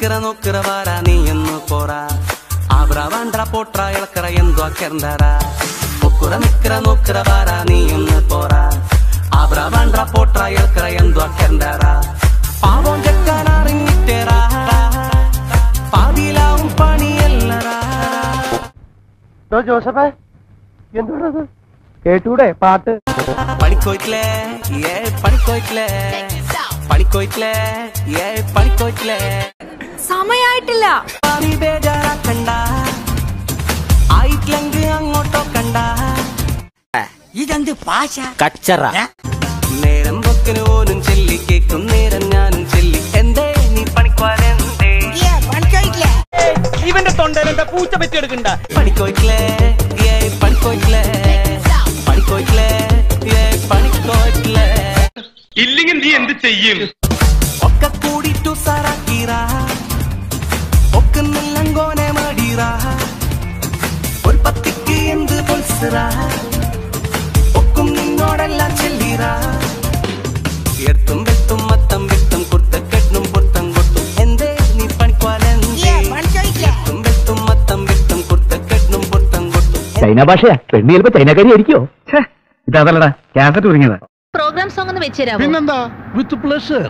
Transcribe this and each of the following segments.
നിക്കറ നോക്കറ വാരാ നീ എന്ന് പോറാ ആബ്ര വാണ്ട പോട്ര ഇളക്കറ എന്തോ കെറണ്ടാരാ ഒക്കുറ നിക്കറ നോക്കറ വാരാ നീ എന്ന് പോറാ ആബ്ര വാണ്ട പോട്ര ഇളക്കറ എന്തോ കെറണ്ടാരാ പാവം ചെക്കാനറിഞ്ഞിട്ടേറാ പാതിയിലാവും പണിയല്ലറാ ജോസഫേ എന്തുകൊണ്ടത് കേട്ടൂടെ പാട്ട് പണിക്കോയിട്ടില്ലേ ഏ പണിക്കോയിട്ടില്ലേ പണിക്കോയിട്ടില്ലേ ഏ പണിക്കോയിട്ടില്ലേ സമയായിട്ടില്ല നീ ബേജാറാക്കണ്ട ആയിട്ടില്ലെങ്കിൽ അങ്ങോട്ടോ കണ്ട ഇതെന്ത് പാശ കച്ചറ നേരം പൊക്കിന് പോലും ചെല്ലി കേക്കും നേരം ഞാനും ചെല്ലി എന്തേ നീ പണിക്കുവാനെന്തേ ഇവന്റെ തൊണ്ടയിലെന്താ പൂച്ച പറ്റിയെടുക്കണ്ട പണിക്കോയിട്ടില്ലേ ഏ പണിക്കോയിട്ടില്ലേ പണിക്കോയിട്ടില്ലേ ഏ പണിക്കോയിട്ടില്ലേ ഇല്ലെങ്കിൽ നീ എന്ത് ചെയ്യും ഒക്കെ കൂടിട്ടു സാറാക്കീറാ ഒക്കുന്നില്ലങ്കോനെ മാടീറാ ഒരു പത്തിക്ക് എന്ത് പൊൽസറാ ഒക്കും നിന്നോടെല്ലാം ചെല്ലീറാ എത്തും വെത്തും മത്തം വെത്തും കുർത്തക്കെട്ടും പൊത്തം കൊട്ടും എന്തേ നീ പണിക്കുവാനെന്തേ എത്തും വെത്തും മത്തം വെത്തും കുർത്തക്കെട്ടും പൊത്തം കൊട്ടും ചൈന ഭാഷയാ പെണ്ണി ചിലപ്പോ ചൈനക്കാരി ആയിരിക്കോ ഇതല്ലടാ കാസറ്റ് തുടങ്ങിയതാ പ്രോഗ്രാം സോങ് ഒന്ന് വെച്ചുതരാമോ പിന്നെന്താ വിത്ത് പ്ലഷർ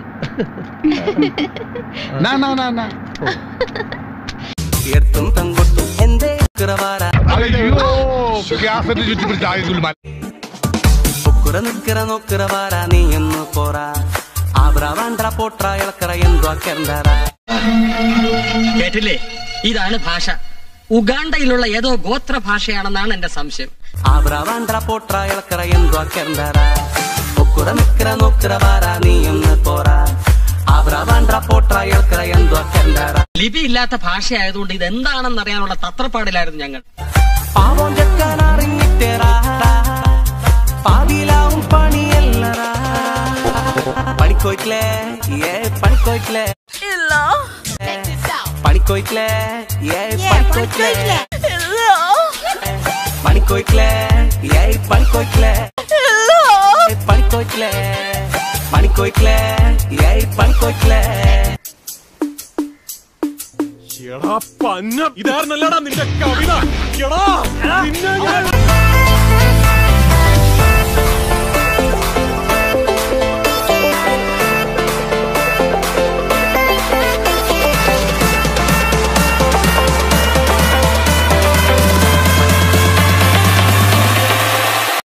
എത്തും തങ്കൊട്ടും എന്തേ കുറവാരാ അയ്യോ ഗ്യാസിന് ചുറ്റിപ്പിടിച്ച ആയുധുൽ ഒക്കുറ നിക്കറ നോക്കറ വാരാ നീ എന്ന് പോറാ ആബ്ര വാണ്ട പോട്ര ഇളക്കറ എന്തോ കെറണ്ടാരാ കേട്ടില്ലേ ഇതാണ് ഭാഷ ഉഗാണ്ടയിലുള്ള ഏതോ ഗോത്ര ഭാഷയാണെന്നാണ് എന്റെ സംശയം ആബ്ര വാണ്ട പോട്ര ഇളക്കറ എന്തോ കെറണ്ടാരാ ഒക്കുറ നിക്കറ നോക്കറ വാരാ നീ എന്ന് പോറാ ആബ്ര വാണ്ട പോട്ര ഇളക്കറ എന്തോ കെറണ്ടാരാ ലിപി ഇല്ലാത്ത ഭാഷയായതുകൊണ്ട് ഇത് എന്താണെന്ന് അറിയാനുള്ള തത്രപ്പാടിലായിരുന്നു ഞങ്ങൾ പാവം ചെക്കാനറിഞ്ഞിട്ടേറാ പാതിയിലാവും പണിയല്ലറാ പണിക്കോയിട്ടില്ലേ ഏ പണിക്കോയിട്ടില്ലേ ഇല്ല പണിക്കോയിട്ടില്ലേ ഏ പണിക്കോയിട്ടില്ലേ പണിക്കോയിട്ടില്ലേ ഏ പണിക്കോയിട്ടില്ലേ പണിക്കോയിട്ടില്ലേ പണിക്കോയിട്ടില്ലേ ഏ പണിക്കോയിട്ടില്ലേ എടാ പന്നം ഇതായിരുന്നല്ലടാ നിന്റെ കവിത എടാ നിന്നെ ഞാൻ